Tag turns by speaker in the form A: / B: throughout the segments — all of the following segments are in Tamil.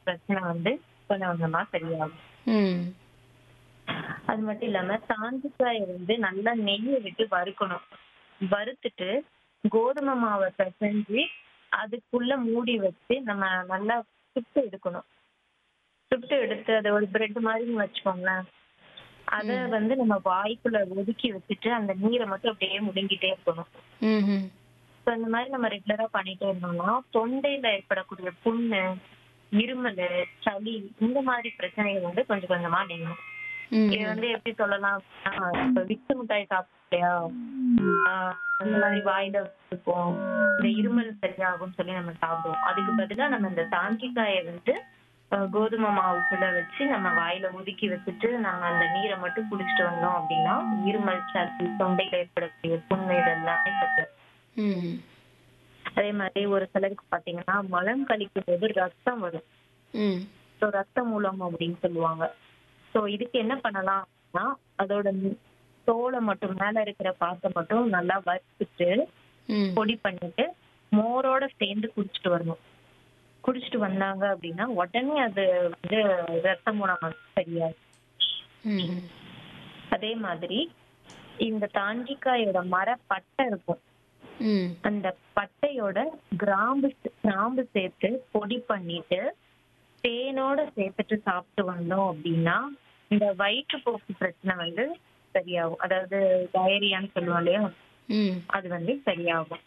A: பிரச்சனை வந்து கொஞ்சம் கொஞ்சமா சரியாகும்
B: ம்
A: அது மட்டும் இல்லாம தாண்டிக்காயை வந்து நல்லா நெய்யை விட்டு வறுக்கணும் வறுத்துட்டு கோதுமை மாவை பிசைஞ்சு அதுக்குள்ள மூடி வச்சு நம்ம நல்லா சுட்டு எடுக்கணும் சுட்டு எடுத்து அதை ஒரு பிரெட் மாதிரி வச்சுக்கோங்களேன் அத வந்து நம்ம வாய்க்குள்ள ஒதுக்கி வச்சுட்டு அந்த நீரை மட்டும் அப்படியே முழுங்கிட்டே இருக்கணும்
B: ம் ம்
A: ஸோ இந்த மாதிரி நம்ம ரெகுலரா பண்ணிட்டே இருந்தோம்னா தொண்டையில ஏற்படக்கூடிய புண்ணு இருமல் சளி இந்த மாதிரி பிரச்சனைகள் வந்து கொஞ்சம் கொஞ்சமா நீங்கும்
B: ம்
A: இது வந்து எப்படி சொல்லலாம் அப்படின்னா, இப்ப வித்து மிட்டாய் சாப்பிட்டியா ஆஹ் அந்த மாதிரி வாயில இருக்கும் இந்த இருமல் சரியாகும்னு சொல்லி நம்ம சாப்பிடுவோம் அதுக்கு பதிலா நம்ம இந்த தாங்கிக்காயை வந்து ஆஹ் கோதுமை மாவுக்குள்ள வச்சு நம்ம வாயில ஒதுக்கி வச்சுட்டு நம்ம அந்த நீரை மட்டும் குடிச்சிட்டு வந்தோம் அப்படின்னா இருமல் சளி தொண்டையில ஏற்படக்கூடிய புண்ணு இதெல்லாமே சத்து
B: ம்
A: அதே மாதிரி ஒரு சிலருக்கு பாத்தீங்கன்னா மலம் கழிக்கும் போது ரத்தம் வரும்
B: ம்
A: ஸோ ரத்த மூலம் அப்படின்னு சொல்லுவாங்க ஸோ இதுக்கு என்ன பண்ணலாம்னா அதோட நி- தோலை மட்டும் மேல இருக்கிற பாத்தை மட்டும் நல்லா வறுத்துட்டு
B: ம்
A: பொடி பண்ணிட்டு மோரோட சேர்ந்து குடிச்சிட்டு வரணும் குடிச்சிட்டு வந்தாங்க அப்படின்னா உடனே அது வந்து ரத்த மூலம் வந்து சரியாகும்
B: ம்
A: அதே மாதிரி இந்த தாண்டிக்காயோட மர பட்டை இருக்கும்
B: ம்
A: அந்த பட்டையோட கிராம்பு சே- கிராம்பு சேர்த்து பொடி பண்ணிட்டு தேனோட சேர்த்துட்டு சாப்பிட்டு வந்தோம் அப்படின்னா இந்த வயிற்றுப்போக்கு பிரச்சனை வந்து சரியாகும் அதாவது டயரியான்னு சொல்லுவோம் இல்லையா
B: ம்
A: அது வந்து சரியாகும்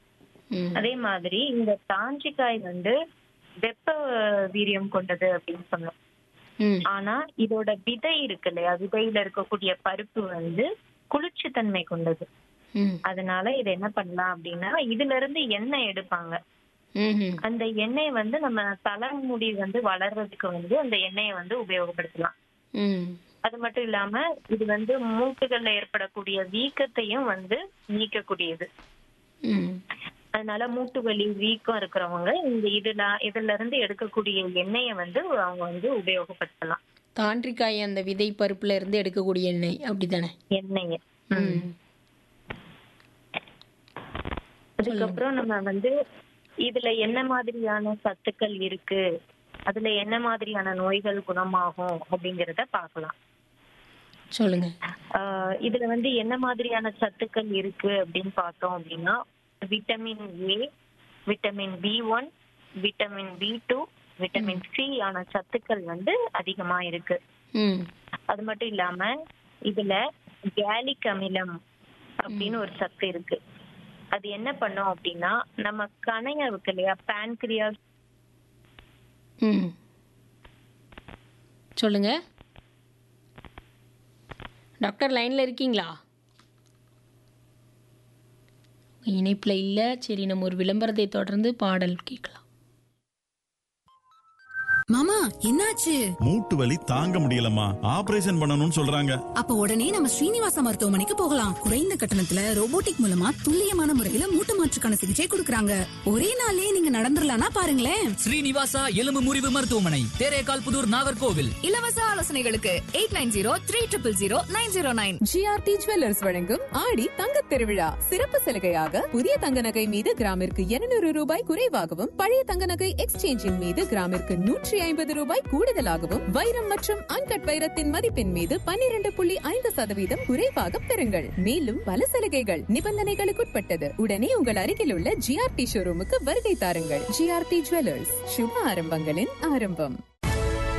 B: ம்
A: அதே மாதிரி இந்த தாஞ்சிக்காய் வந்து வெப்ப வீரியம் கொண்டது அப்படின்னு சொன்னோம்
B: ம்
A: ஆனா இதோட விதை இருக்கு இல்லையா விதையில இருக்கக்கூடிய பருப்பு வந்து குளிர்ச்சி தன்மை கொண்டது
B: ம்
A: அதனால இதை என்ன பண்ணலாம் அப்படின்னா இதுல இருந்து எண்ணெய் எடுப்பாங்க
B: ம்
A: அந்த எண்ணெய் வந்து நம்ம தலைமுடி வந்து வளர்றதுக்கு வந்து அந்த எண்ணெயை வந்து உபயோகப்படுத்தலாம்
B: ம்
A: அது மட்டும் இல்லாம இது வந்து மூட்டுகள்ல ஏற்படக்கூடிய வீக்கத்தையும் வந்து நீக்கக்கூடியது
B: ம்
A: அதனால மூட்டு வலி வீக்கம் இருக்கிறவங்க இந்த இதுல இதுல இருந்து எடுக்கக்கூடிய எண்ணெயை வந்து அவங்க வந்து உபயோகப்படுத்தலாம்
B: தாண்டிக்காய் அந்த விதை பருப்புல இருந்து எடுக்கக்கூடிய எண்ணெய் அப்படிதானே
A: எண்ணெயை
B: ம்
A: அதுக்கப்புறம் நம்ம வந்து இதுல என்ன மாதிரியான சத்துக்கள் இருக்கு அதுல என்ன மாதிரியான நோய்கள் குணமாகும் அப்படிங்கறத பார்க்கலாம்
B: சொல்லுங்க
A: ஆஹ் இதுல வந்து என்ன மாதிரியான சத்துக்கள் இருக்கு அப்படின்னு பார்த்தோம் அப்படின்னா vitamin A vitamin B one vitamin B two vitamin C ஆன சத்துக்கள் வந்து அதிகமா இருக்கு
B: ம்
A: அது மட்டும் இல்லாம இதுல கேலிக் அமிலம் அப்படின்னு ஒரு சத்து இருக்கு அது என்ன பண்ணும் அப்படின்னா நம்ம கணையம் இருக்கு இல்லையா pancreas
B: ம் சொல்லுங்க டாக்டர் லைனில் இருக்கீங்களா இணைப்பில் இல்லை சரி நம்ம ஒரு விளம்பரத்தை தொடர்ந்து பாடல் கேட்கலாம்
C: மாமா என்னாச்சு
D: மூட்டு வலி தாங்க முடியலம்மா ஆபரேஷன் பண்ணணும்னு சொல்றாங்க
C: அப்ப உடனே நம்ம ஸ்ரீனிவாச மருத்துவமனைக்கு போகலாம் குறைந்த கட்டணத்துல ரோபோட்டிக் மூலமா துல்லியமான முறையில மூட்டு மாற்றுக்கான சிகிச்சை கொடுக்கறாங்க ஒரே நாள்லயே நீங்க நடந்துடலாம்னா பாருங்களேன்
E: ஸ்ரீனிவாசா எலும்பு முறிவு மருத்துவமனை தேரேகால் புதூர் நாகர்கோவில்
F: இலவச ஆலோசனைகளுக்கு eight nine zero three triple zero nine zero nine
G: GRT jewellers வழங்கும் ஆடி தங்கத் திருவிழா சிறப்பு சலுகையாக புதிய தங்க நகை மீது கிராமிற்கு 200 ரூபாய் குறைவாகவும் பழைய தங்க நகை எக்ஸ்சேஞ்சின் மீது கிராமிற்கு நூற்றி ஐம்பது ரூபாய் கூடுதலாகவும் வைரம் மற்றும் அன்கட் வைரத்தின் மதிப்பின் மீது 12.5% புள்ளி ஐந்து சதவீதம் குறைவாக பெறுங்கள் மேலும் பல சலுகைகள் நிபந்தனைகளுக்குட்பட்டது உடனே உங்கள் அருகில் உள்ள ஜிஆர்டி ஷோரூமுக்கு வருகை தாருங்கள் ஜிஆர்டி ஜுவல்லர்ஸ் சுப ஆரம்பங்களின் ஆரம்பம்